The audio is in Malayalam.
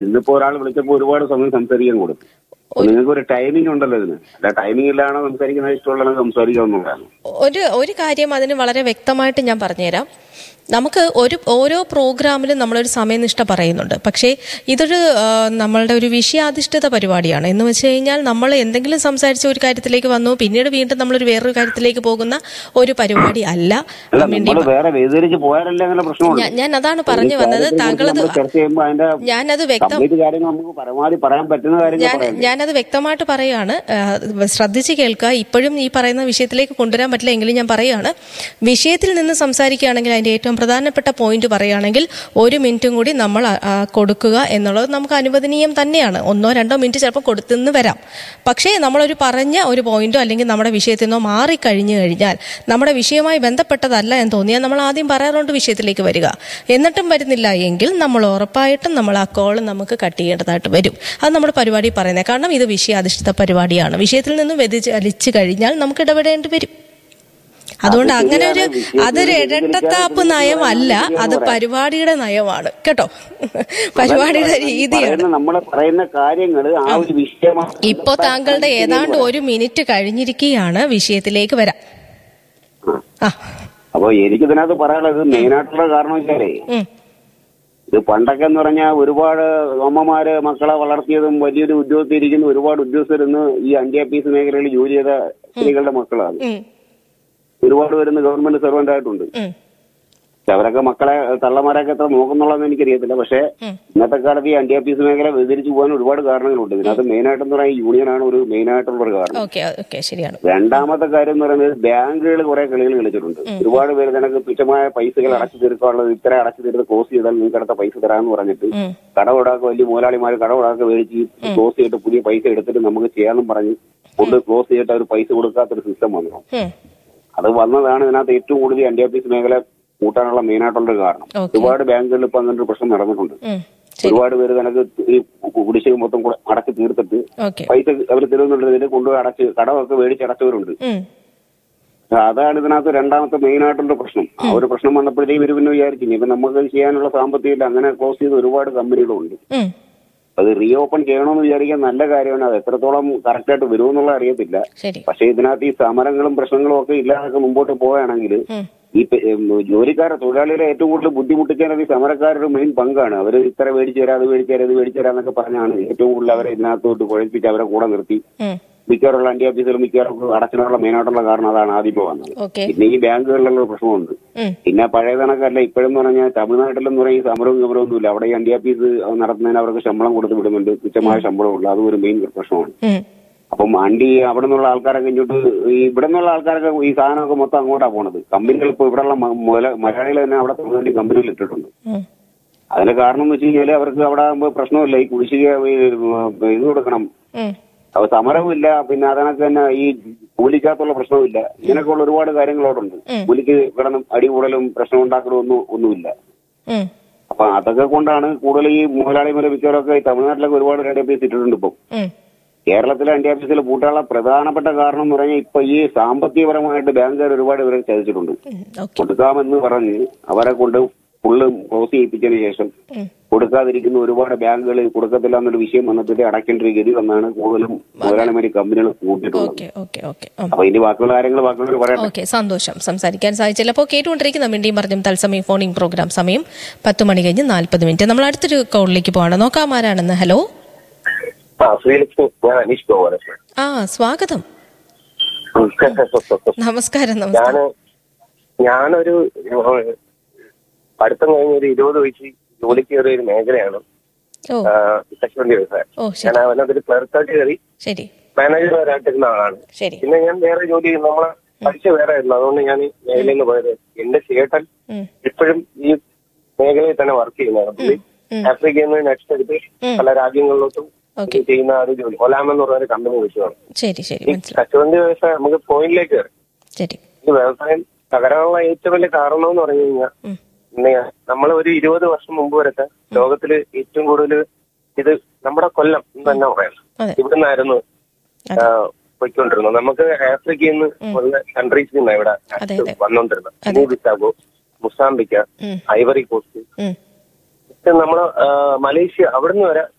ഇന്നിപ്പോ ഒരാൾ വിളിച്ചപ്പോൾ ഒരുപാട് സമയം സംസാരിക്കാൻ കൊടുത്തു അപ്പൊ നിങ്ങൾക്ക് ഒരു ടൈമിംഗ് ഉണ്ടല്ലോ ഇതിന് അല്ല ടൈമിംഗ് ഇല്ലാണോ സംസാരിക്കുന്നത് ഇഷ്ടമുള്ള സംസാരിക്കാവുന്നതാണ് ഒരു ഒരു കാര്യം അതിന് വളരെ വ്യക്തമായിട്ട് ഞാൻ പറഞ്ഞുതരാം നമുക്ക് ഒരു ഓരോ പ്രോഗ്രാമിലും നമ്മളൊരു സമയനിഷ്ഠ പറയുന്നുണ്ട് പക്ഷേ ഇതൊരു ആ, നമ്മളുടെ ഒരു വിഷയാധിഷ്ഠിത പരിപാടിയാണ് എന്ന് വെച്ച് കഴിഞ്ഞാൽ നമ്മൾ എന്തെങ്കിലും സംസാരിച്ച ഒരു കാര്യത്തിലേക്ക് വന്നു പിന്നീട് വീണ്ടും നമ്മളൊരു വേറൊരു കാര്യത്തിലേക്ക് പോകുന്ന ഒരു പരിപാടി അല്ല അല്ല മിണ്ടി നമ്മൾ വേറെ വ്യതിരിച്ച് പോയാലല്ലേ അങ്ങനെ പ്രശ്നമുണ്ട് ഞാൻ- ഞാൻ അതാണ് പറഞ്ഞു വന്നത് താങ്കളത് നമ്മൾ ചർച്ച ചെയ്യുമ്പോൾ അതിന്റെ ഞാനത് വ്യക്തം കംപ്ലീറ്റ് കാര്യങ്ങൾ നമുക്ക് പരമാവധി പറയാൻ പറ്റുന്ന കാര്യങ്ങൾ ഞാൻ പറയാം ഞാനത് വ്യക്തമായിട്ട് പറയുകയാണ് ആ, ശ്രദ്ധിച്ച് കേൾക്കുക ഇപ്പോഴും ഈ പറയുന്ന വിഷയത്തിലേക്ക് കൊണ്ടുവരാൻ പറ്റില്ല എങ്കിലും ഞാൻ പറയുകയാണ് വിഷയത്തിൽ നിന്ന് സംസാരിക്കുകയാണെങ്കിൽ അതിന്റെ ഏറ്റവും പ്രധാനപ്പെട്ട പോയിന്റ് പറയുകയാണെങ്കിൽ ഒരു മിനിറ്റും കൂടി നമ്മൾ ആ, ആ, കൊടുക്കുക എന്നുള്ളത് നമുക്ക് അനുവദനീയം തന്നെയാണ് ഒന്നോ രണ്ടോ മിനിറ്റ് ചിലപ്പോൾ കൊടുത്തെന്ന് വരാം പക്ഷേ നമ്മളൊരു പറഞ്ഞ ഒരു പോയിന്റോ അല്ലെങ്കിൽ നമ്മുടെ വിഷയത്തിൽ നിന്നോ മാറിക്കഴിഞ്ഞു കഴിഞ്ഞാൽ നമ്മുടെ വിഷയവുമായി ബന്ധപ്പെട്ടതല്ല എന്ന് തോന്നിയാൽ നമ്മൾ ആദ്യം പറയാറുണ്ട് വിഷയത്തിലേക്ക് വരിക എന്നിട്ടും വരുന്നില്ല എങ്കിൽ നമ്മൾ ഉറപ്പായിട്ടും നമ്മൾ ആ കോൾ നമുക്ക് കട്ട് ചെയ്യേണ്ടതായിട്ട് വരും അത് നമ്മുടെ പരിപാടി പറയുന്നത് കാരണം ഇത് വിഷയാധിഷ്ഠിത പരിപാടിയാണ് വിഷയത്തിൽ നിന്നും വ്യതിചലിച്ചു കഴിഞ്ഞാൽ നമുക്ക് ഇടപെടേണ്ടി വരും അതുകൊണ്ട് അങ്ങനെ ഒരു അതൊരു ഇരട്ടത്താപ്പ് നയമല്ല അത് പരിപാടിയുടെ നയമാണ് കേട്ടോ പരിപാടിയുടെ രീതിയാണ് പറയുന്ന നമ്മൾ പറയുന്ന കാര്യങ്ങൾ ആ ഒരു വിഷയമാണ് ഇപ്പോ താങ്കളുടെ ഏതാണ്ട് ഒരു മിനിറ്റ് കഴിഞ്ഞിരിക്കുകയാണ് വിഷയത്തിലേക്ക് വരാം ആ അപ്പൊ എനിക്ക് ഇതിനകത്ത് പറയാനുള്ളത് മെയിനായിട്ടുള്ള കാരണം വെച്ചാലേ ഉം, ഇത് പണ്ടൊക്കെ എന്ന് പറഞ്ഞാൽ ഒരുപാട് അമ്മമാര് മക്കളെ വളർത്തിയതും വലിയൊരു ഉദ്യോഗത്തിൽ ഇരിക്കുന്ന ഒരുപാട് ഉദ്യോഗസ്ഥർ ഇന്ന് ഈ അന്ത്യാപീസ് മേഖലയിൽ ജോലി ചെയ്ത സ്ത്രീകളുടെ മക്കളാണ് ഉം, ഒരുപാട് പേരുന്ന് ഗവൺമെന്റ് സർവന്റ് ആയിട്ടുണ്ട് ഉം, പക്ഷെ അവരൊക്കെ മക്കളെ തള്ളമാരൊക്കെ എത്ര നോക്കുന്നുള്ളതെന്ന് എനിക്കറിയത്തില്ല പക്ഷെ ഉം. ഇന്നത്തെ കാലത്ത് ഈ അന്ത്യാപീസ് മേഖല വ്യതിരിച്ചു പോകാൻ ഒരുപാട് കാരണങ്ങളുണ്ട് ഇതിനകത്ത് മെയിനായിട്ടെന്ന് പറഞ്ഞാൽ യൂണിയനാണ് ഒരു മെയിനായിട്ടുള്ള ഒരു കാരണം ഓക്കെ ഓക്കെ ശരിയാണ് രണ്ടാമത്തെ കാര്യം എന്ന് പറയുന്നത് ബാങ്കുകൾ കുറെ കളികൾ കളിച്ചിട്ടുണ്ട് ഒരുപാട് പേര് നിനക്ക് തുച്ഛമായ പൈസകൾ അടച്ചു തീർക്കാനുള്ളത് ഇത്ര അടച്ചു തീർത്ത് ക്ലോസ് ചെയ്താൽ നിങ്ങൾക്ക് അടുത്ത പൈസ തരാമെന്ന് പറഞ്ഞിട്ട് ഉം, കടവുടാക്ക് വലിയ മുതലാളിമാർ കടവുടാക്ക് മേടിച്ച് ക്ലോസ് ചെയ്തിട്ട് പുതിയ പൈസ എടുത്തിട്ട് നമുക്ക് ചെയ്യാമെന്നും പറഞ്ഞ് കൊണ്ട് ക്ലോസ് ചെയ്തിട്ട് അവർ പൈസ കൊടുക്കാത്തൊരു സിസ്റ്റം വന്നു ഉം, അത് വന്നതാണ് ഇതിനകത്ത് ഏറ്റവും കൂടുതൽ അന്ത്യാപീസ് മേഖല കൂട്ടാനുള്ള മെയിനായിട്ടുള്ള ഒരു കാരണം ഓക്കെ. ഒരുപാട് ബാങ്കുകളിൽ ഇപ്പൊ അങ്ങനെ ഒരു പ്രശ്നം നടന്നിട്ടുണ്ട് ഉം, ശരി ഒരുപാട് പേര് നിനക്ക് ഈ കുടിശ്ശിക മൊത്തം കൂടെ അടച്ചു തീർത്തിട്ട് ഓക്കെ പൈസ അവർ തരുന്നുള്ളതിന് കൊണ്ടുപോയി അടച്ച് കടമൊക്കെ മേടിച്ച് അടച്ചവരുണ്ട് ഉം, അതാണ് ഇതിനകത്ത് രണ്ടാമത്തെ മെയിൻ ആയിട്ടുള്ള പ്രശ്നം ആ ഒരു പ്രശ്നം വന്നപ്പോഴത്തേക്കും ഇവര് പിന്നെ വിചാരിച്ചു ഇപ്പൊ നമുക്ക് ചെയ്യാനുള്ള സാമ്പത്തികമില്ല അങ്ങനെ ക്ലോസ് ചെയ്ത ഒരുപാട് കമ്പനികളുണ്ട് ഉം, അത് റീ ഓപ്പൺ ചെയ്യണമെന്ന് വിചാരിക്കാൻ നല്ല കാര്യമാണ് അത് എത്രത്തോളം കറക്റ്റായിട്ട് വരുമെന്നുള്ള അറിയത്തില്ല ശരി പക്ഷെ ഇതിനകത്ത് ഈ സമരങ്ങളും പ്രശ്നങ്ങളും ഒക്കെ ഇല്ലാതൊക്കെ മുമ്പോട്ട് പോവുകയാണെങ്കിൽ ഉം, ഈ പെ- ഉം, ജോലിക്കാരെ തൊഴിലാളികളെ ഏറ്റവും കൂടുതൽ ബുദ്ധിമുട്ടിക്കാനത് ഈ സമരക്കാരുടെ മെയിൻ പങ്കാണ് അവർ ഇത്ര മേടിച്ചു തരാം അത് മേടിച്ചു തരാം ഇത് മേടിച്ചു തരാം എന്നൊക്കെ പറഞ്ഞാണ് ഏറ്റവും കൂടുതൽ അവരെ ഇതിനകത്തോട്ട് കുഴപ്പിച്ച് അവരെ കൂടെ നിർത്തി ഉം, മിക്കവാറുള്ള അന്റി ഓഫീസുകൾ മിക്കവാറും അടച്ചിനുള്ള മെയിനായിട്ടുള്ള കാരണം അതാണ് ആദ്യം വന്നത് ഓക്കെ പിന്നെ ഈ ബാങ്കുകളിലുള്ള പ്രശ്നമുണ്ട് ഉം, പിന്നെ പഴയ കണക്കല്ല ഇപ്പോഴെന്ന് പറഞ്ഞാൽ തമിഴ്നാട്ടിലെന്ന് പറഞ്ഞാൽ ഈ സമരവും വിവരവും ഒന്നുമില്ല അവിടെ ഈ അന്റി ഓഫീസ് നടത്തുന്നതിന് അവർക്ക് ശമ്പളം കൊടുത്ത് വിടുന്നുണ്ട് തുച്ഛമായ ശമ്പളമുള്ളൂ അതും ഒരു മെയിൻ പ്രശ്നമാണ് ഉം, അപ്പം അണ്ടി അവിടെ നിന്നുള്ള ആൾക്കാരൊക്കെ ഇങ്ങോട്ട് ഈ ഇവിടെ നിന്നുള്ള ആൾക്കാരൊക്കെ ഈ സാധനമൊക്കെ മൊത്തം അങ്ങോട്ടാ പോണത് കമ്പനികൾ ഇപ്പോൾ ഇവിടെയുള്ള മ- മുതല- മലയാളികൾ തന്നെ അവിടെ വേണ്ടി കമ്പനിയിൽ ഇട്ടിട്ടുണ്ട് ഉം, അതിന്റെ കാരണം എന്ന് വെച്ച് കഴിഞ്ഞാൽ അവർക്ക് അവിടെ ആകുമ്പോൾ പ്രശ്നമില്ല ഈ കുടിശ്ശിക ഈ, ഉം, ഇത് കൊടുക്കണം ഉം, അപ്പൊ സമരവുമില്ല പിന്നെ അതിനൊക്കെ തന്നെ ഈ കൂലിക്കകത്തുള്ള പ്രശ്നവുമില്ല ഇങ്ങനെയൊക്കെയുള്ള ഒരുപാട് കാര്യങ്ങൾ അവിടെ ഉണ്ട് ഉം. കൂലിക്ക് കിടന്നും അടികൂടലും പ്രശ്നം ഉണ്ടാക്കലും ഒന്നും ഒന്നുമില്ല ഉം, അപ്പൊ അതൊക്കെ കൊണ്ടാണ് കൂടുതൽ ഈ മുതലാളിമാരെ മിക്കവരൊക്കെ ഈ തമിഴ്നാട്ടിലൊക്കെ ഒരുപാട് രണ്ടേ പീസ് ഇട്ടിട്ടുണ്ട് ഇപ്പം ഉം, കേരളത്തിലെ അണ്ടി ഓഫീസിൽ പൂട്ടാനുള്ള പ്രധാനപ്പെട്ട കാരണം എന്ന് പറഞ്ഞാൽ ഇപ്പൊ ഈ സാമ്പത്തികപരമായിട്ട് ബാങ്കുകാർ ഒരുപാട് ഇവരെ ചതിച്ചിട്ടുണ്ട് ഉം, ഓക്കെ കൊടുക്കാമെന്ന് പറഞ്ഞ് അവരെ കൊണ്ട് ഫുള്ള് ക്ലോസ് ചെയ്യിപ്പിച്ചതിന് ശേഷം ഉം, കൊടുക്കാതിരിക്കുന്ന ഒരുപാട് ബാങ്കുകൾ കൊടുക്കത്തില്ല എന്നൊരു വിഷയം വന്നപ്പോഴത്തെ അടയ്ക്കേണ്ട ഒരു ഗതി വന്നാണ് കൂടുതലും മുതലാളിമാരി കമ്പനികൾ കൂട്ടിയിട്ടുള്ളത് ഓക്കെ ഓക്കെ ഓക്കെ ഉം. അപ്പൊ ഇനി ബാക്കിയുള്ള കാര്യങ്ങൾ ബാക്കിയുള്ളവർ പറയട്ടെ ഓക്കെ സന്തോഷം സംസാരിക്കാൻ സാധിച്ചില്ല അപ്പോൾ കേട്ടുകൊണ്ടിരിക്കുന്ന മിണ്ടിയും പറഞ്ഞും തത്സമയം ഫോണിംഗ് പ്രോഗ്രാം സമയം പത്ത് മണി കഴിഞ്ഞ് നാൽപ്പത് മിനിറ്റ് നമ്മൾ അടുത്തൊരു കോളിലേക്ക് പോവാണ് നോക്കാം ആരാണെന്ന് ഹലോ ആ ശ്രീലക്ഷ്മി ഞാൻ അനീഷ് ഗോപാല ആ സ്വാഗതം നമസ്കാരം നമസ്കാരം ഞാന് ഞാനൊരു ഏഹ്, പഠിത്തം കഴിഞ്ഞ ഒരു ഇരുപത് വയസ്സിൽ ജോലിക്ക് കയറിയ ഒരു മേഖലയാണ് ഓ കശുവണ്ടി വ്യവസായം ഓ ഞാൻ ശരി അതിനകത്തൊരു ക്ലർക്കായിട്ട് കയറി ശരി മാനേജർമാരായിട്ടിരുന്ന ആളാണ് ശരി പിന്നെ ഞാൻ വേറെ ജോലി ചെയ്യുന്നു നമ്മളെ പഠിച്ച വേറെ ആയിരുന്നു അതുകൊണ്ട് ഞാൻ ഈ മേഖലയിൽ നിന്ന് പോയത് എന്റെ ചേട്ടൻ ഉം, ഇപ്പോഴും ഈ മേഖലയിൽ തന്നെ വർക്ക് ചെയ്യുന്നതാണ് പുള്ളി ഉം. ആഫ്രിക്കയിൽ നിന്ന് നെക്സ്റ്റ് എടുത്ത് ഉം. പല രാജ്യങ്ങളിലോട്ടും ഓക്കെ ചെയ്യുന്ന ആ ഒരു ജോലി ഒലാം എന്ന് പറഞ്ഞ ഒരു കമ്പനി വിളിച്ചതാണ് ശരി ശരി ഈ മനസ്സിലായി കശുവണ്ടി വ്യവസായം നമുക്ക് പോയിന്റിലേക്ക് കയറി ശരി ഈ വ്യവസായം തകരാനുള്ള ഏറ്റവും വലിയ കാരണം എന്ന് പറഞ്ഞു കഴിഞ്ഞാൽ ഉം, നമ്മൾ ഒരു ഇരുപത് വർഷം മുമ്പ് വരത്തെ ലോകത്തില് ഏറ്റവും കൂടുതൽ ഇത് നമ്മുടെ കൊല്ലം എന്ന് തന്നെ പറയാം അതെ ഇവിടെ നിന്നായിരുന്നു അതെ. പോയിക്കൊണ്ടിരുന്നത് നമുക്ക് ആഫ്രിക്കയിൽ നിന്ന് ഉള്ള കൺട്രീസിൽ നിന്നാണ് ഇവിടെ അതെ, അതെ. വന്നോണ്ടിരുന്നത് അതെ. ബിസാഗോ മുസാംബിക്ക ഉം, ഐവറി കോസ്റ്റ് ഉം, നമ്മള് ആ, മലേഷ്യ അവിടുന്ന് വരെ